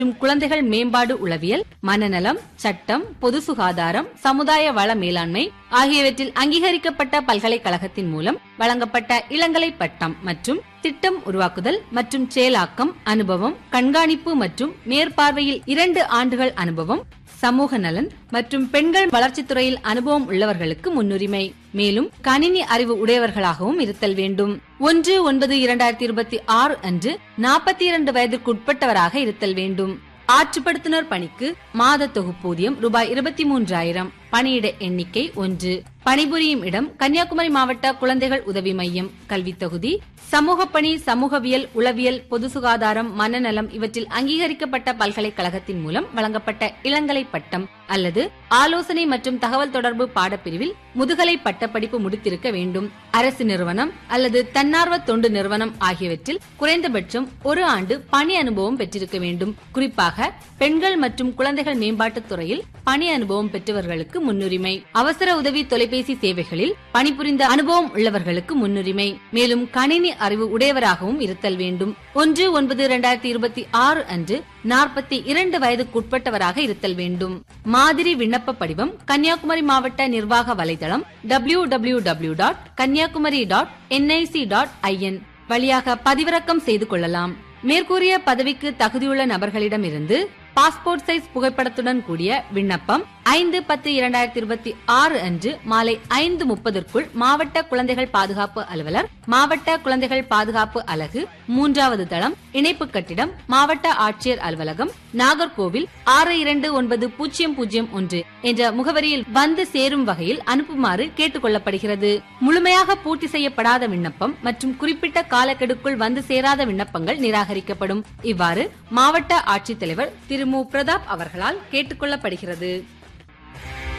மற்றும் குழந்தைகள் மேம்பாடு உளவியல் மனநலம் சட்டம் பொது சுகாதாரம் சமுதாய வள மேலாண்மை ஆகியவற்றில் அங்கீகரிக்கப்பட்ட பல்கலைக்கழகத்தின் மூலம் வழங்கப்பட்ட இளங்கலை பட்டம் மற்றும் திட்டம் உருவாக்குதல் மற்றும் செயலாக்கம் அனுபவம் கண்காணிப்பு மற்றும் மேற்பார்வையில் இரண்டு ஆண்டுகள் அனுபவம் சமூக நலன் மற்றும் பெண்கள் வளர்ச்சித் துறையில் அனுபவம் உள்ளவர்களுக்கு முன்னுரிமை மேலும் கணினி அறிவு உடையவர்களாகவும் இருத்தல் வேண்டும் ஒன்று ஒன்பது இரண்டாயிரத்தி இருபத்தி ஆறு அன்று நாற்பத்தி இரண்டு வயதிற்குட்பட்டவராக இருத்தல் வேண்டும் ஆற்றுப்படுத்துனர் பணிக்கு மாத தொகுப்பூதியம் ரூபாய் இருபத்தி மூன்றாயிரம் பணியிட எண்ணிக்கை ஒன்று பணிபுரியும் இடம் கன்னியாகுமரி மாவட்ட குழந்தைகள் உதவி மையம் கல்வி தொகுதி சமூக பணி சமூகவியல் உளவியல் பொது சுகாதாரம் மனநலம் இவற்றில் அங்கீகரிக்கப்பட்ட பல்கலைக்கழகத்தின் மூலம் வழங்கப்பட்ட இளங்கலை பட்டம் அல்லது ஆலோசனை மற்றும் தகவல் தொடர்பு பாடப்பிரிவில் முதுகலை பட்டப்படிப்பு முடித்திருக்க வேண்டும் அரசு நிறுவனம் அல்லது தன்னார்வ தொண்டு நிறுவனம் ஆகியவற்றில் குறைந்தபட்சம் ஒரு ஆண்டு பணி அனுபவம் பெற்றிருக்க வேண்டும் குறிப்பாக பெண்கள் மற்றும் குழந்தைகள் மேம்பாட்டுத் துறையில் பணி அனுபவம் பெற்றவர்களுக்கு முன்னுரிமை அவசர உதவி தொலைபேசி சேவைகளில் பணிபுரிந்த அனுபவம் உள்ளவர்களுக்கு முன்னுரிமை மேலும் கணினி அறிவு உடையவராகவும் இருத்தல் வேண்டும் ஒன்று ஒன்பது இரண்டாயிரத்தி இருபத்தி ஆறு அன்று நாற்பத்தி இரண்டு வயதுக்குட்பட்டவராக இருத்தல் வேண்டும் மாதிரி விண்ணப்ப படிவம் கன்னியாகுமரி மாவட்ட நிர்வாக வலைதளம் W W W dot Kanyakumari dot NIC dot IN வழியாக பதிவிறக்கம் செய்து கொள்ளலாம் மேற்கூறிய பதவிக்கு தகுதியுள்ள நபர்களிடமிருந்து பாஸ்போர்ட் சைஸ் புகைப்படத்துடன் கூடிய விண்ணப்பம் ஐந்து பத்து இரண்டாயிரத்தி இருபத்தி ஆறு அன்று மாலை ஐந்து முப்பதற்குள் மாவட்ட குழந்தைகள் பாதுகாப்பு அலுவலர் மாவட்ட குழந்தைகள் பாதுகாப்பு அலகு மூன்றாவது தளம் இணைப்பு கட்டிடம் மாவட்ட ஆட்சியர் அலுவலகம் நாகர்கோவில் ஆறு இரண்டு ஒன்பது பூஜ்ஜியம் பூஜ்ஜியம் ஒன்று என்ற முகவரியில் வந்து சேரும் வகையில் அனுப்புமாறு கேட்டுக் கொள்ளப்படுகிறது முழுமையாக பூர்த்தி செய்யப்படாத விண்ணப்பம் மற்றும் குறிப்பிட்ட காலக்கெடுக்குள் வந்து சேராத விண்ணப்பங்கள் நிராகரிக்கப்படும் இவ்வாறு மாவட்ட ஆட்சித்தலைவர் திரு மு பிரதாப் அவர்களால் கேட்டுக் கொள்ளப்படுகிறது